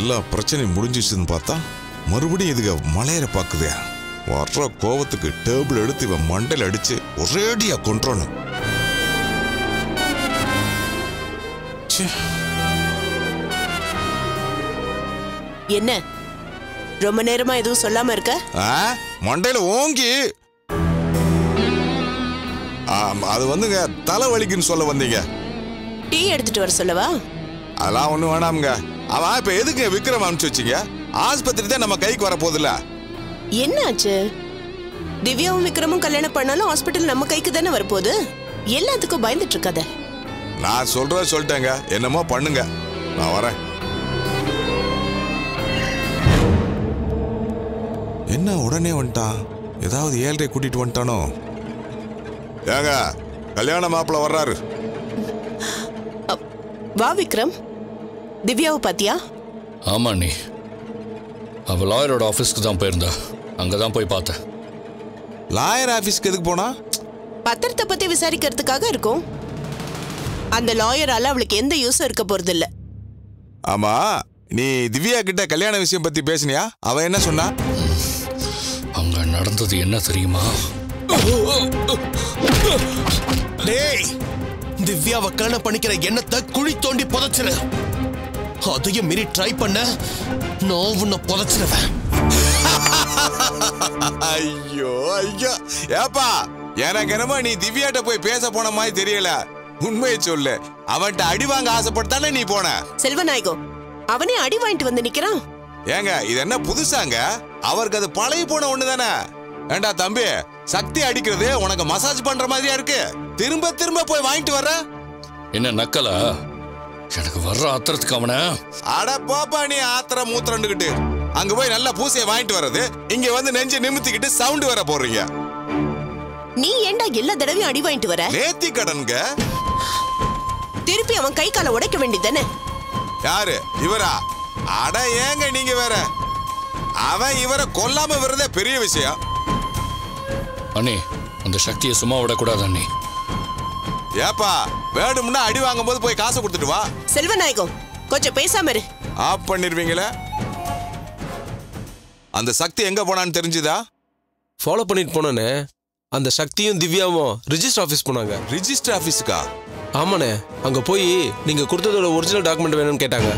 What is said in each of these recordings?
எல்லா பிரச்சனையும் முடிஞ்சிச்சுன்னு பார்த்தா மறுபடியும் இதுக மலையற பாக்குதே வர்ற கோவத்துக்கு டேபிள் எடுத்து இவன் மண்டையில அடிச்சு ஒரேடியா கொன்றணும் ச்சே என்ன ரொம்ப நேரமா எதுவும் சொல்லாம இருக்க ஆ மண்டையில ஓங்கி ஆம், அது வந்துங்க தலை வலிக்குன்னு சொல்ல வந்தீங்க டீ எடுத்துட்டு வர சொல்லவா அதெல்லாம் ஒண்ணும் வேணாமுங்க அவன் இப்ப எதுக்கு விக்ரம் அனுப்பிச்சு வச்சீங்க ஆஸ்பத்திரி தான் நம்ம கைக்கு வர போதில்ல என்னாச்சு திவ்யாவும் விக்ரமும் கல்யாணம் பண்ணாலும் ஹாஸ்பிட்டல் நம்ம கைக்கு தானே வரப்போகுது எல்லாத்துக்கும் பயந்துட்டு இருக்காத நான் சொல்றத சொல்லிட்டேங்க என்னமோ பண்ணுங்க நான் வரேன் என்ன உடனே வந்துட்டான் ஏதாவது ஏழரை கூட்டிட்டு வந்துட்டானோ ஏங்க கல்யாண மாப்பிள்ள வர்றாரு அப், வா விக்ரம் திவ்யாவை பாத்தியா ஆமா நீ அவள் லாயரோட ஆஃபீஸ்க்கு தான் போயிருந்தா அங்கே தான் போய் பார்த்தேன் லாயர் ஆபீஸ்க்கு எதுக்கு போனா பத்திரத்தை பத்தி விசாரிக்கிறதுக்காக இருக்கும் அந்த லாயரால அவளுக்கு எந்த யூஸும் இருக்க போறது இல்ல ஆமா நீ திவ்யா கிட்ட கல்யாண விஷயம் பத்தி பேசினியா அவ என்ன சொன்னா அங்கே நடந்தது என்ன தெரியுமா டேய் திவ்யாவை கல்யாணம் பண்ணிக்கிற எண்ணத்தை குழி தோண்டி புதைச்சிரு அதையும் மீறி ட்ரை பண்ண நான் உன்னை புதைச்சிருவேன் ஐயோ ஐயோ ஏப்பா எனக்கு என்னமோ நீ திவ்யாட்ட போய் பேச போன மாதிரி தெரியல உண்மையை சொல்லு அவன்கிட்ட அடி வாங்க ஆசைப்பட்டானே நீ போன செல்வநாயகம் அவனே அடி வாங்கிட்டு வந்து நிக்கிறான் ஏங்க இது என்ன புதுசாங்க அவருக்கு அது பழகி போன ஒண்ணு தானே ஏண்டா தம்பி சக்தி அடிக்கிறது உனக்கு மசாஜ் பண்ற மாதிரியா இருக்கு திரும்ப திரும்ப போய் வாங்கிட்டு வர்ற என்ன நக்கலா எனக்கு வர்ற ஆத்திரத்துக்கு அவனை அட போப்பா நீ ஆத்திர மூத்திரண்டுகிட்டு அங்க போய் நல்ல பூசையை வாங்கிட்டு வர்றது இங்க வந்து நெஞ்சு நிமித்திக்கிட்டு சவுண்ட் வர போடுறீங்க நீ ஏன்டா எல்லா தடவையும் அடி வாங்கிட்டு வர நேத்தி கடனுங்க திருப்பி அவன் கை காலை உடைக்க வேண்டியதானே யாரு இவரா அட ஏங்க நீங்க வேற அவன் இவரை கொல்லாம விடுறதே பெரிய விஷயம் அண்ணி அந்த சக்தியை சும்மா விடக்கூடாது அண்ணி ஏப்பா வேணும்னா அடி வாங்கும் போது போய் காசை கொடுத்துட்டு வா செல்வநாயகம் கொஞ்சம் பேசாம இரு ஆஃப் பண்ணிருவீங்களே அந்த சக்தி எங்க போனான்னு தெரிஞ்சுதா ஃபாலோ பண்ணிட்டு போனோன்னே அந்த சக்தியும் திவ்யாவும் ரிஜிஸ்டர் ஆஃபீஸ் போனாங்க ரிஜிஸ்டர் ஆபீஸுக்கா ஆமாண்ணே அங்க போய் நீங்க கொடுத்ததோட ஒரிஜினல் டாக்குமெண்ட் வேணும்னு கேட்டாங்க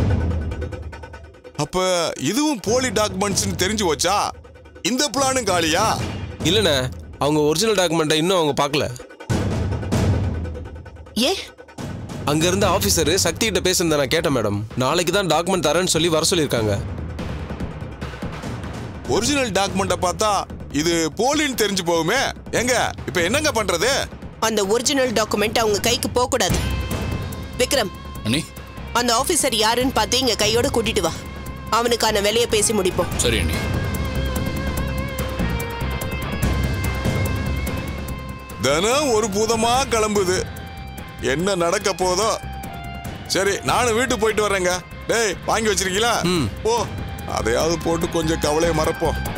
அப்ப இதுவும் போலி டாக்குமெண்ட்ஸ்னு தெரிஞ்சு போச்சா இந்த பிளானும் காலியா இல்லைண்ணே அவங்க ஒரிஜினல் டாக்குமெண்ட்டை இன்னும் அவங்க பார்க்கல ஏ அங்க இருந்த ஆஃபீஸர் சக்தி கிட்ட பேசுனதை நான் கேட்டேன் மேடம் நாளைக்கு தான் டாக்குமெண்ட் தரேன்னு சொல்லி வர சொல்லியிருக்காங்க ஒரிஜினல் டாக்குமெண்ட்டை பார்த்தா இது போலின்னு தெரிஞ்சு போகுமே எங்க இப்ப என்னங்க பண்றது அந்த ஒரிஜினல் டாக்குமெண்ட் அவங்க கைக்கு போக கூடாது விக்ரம் அண்ணி அந்த ஆபீசர் யாருன்னு பார்த்து இங்க கையோட கூட்டிட்டு வா அவனுக்கான வேலையை பேசி முடிப்போம் சரி அண்ணி தினம் ஒரு பூதமா கிளம்புது என்ன நடக்க போதோ சரி நானும் வீட்டுக்கு போயிட்டு வரேங்க டேய் வாங்கி வச்சிருக்கீங்களா ஓ அதையாவது போட்டு கொஞ்சம் கவலையை மறப்போம்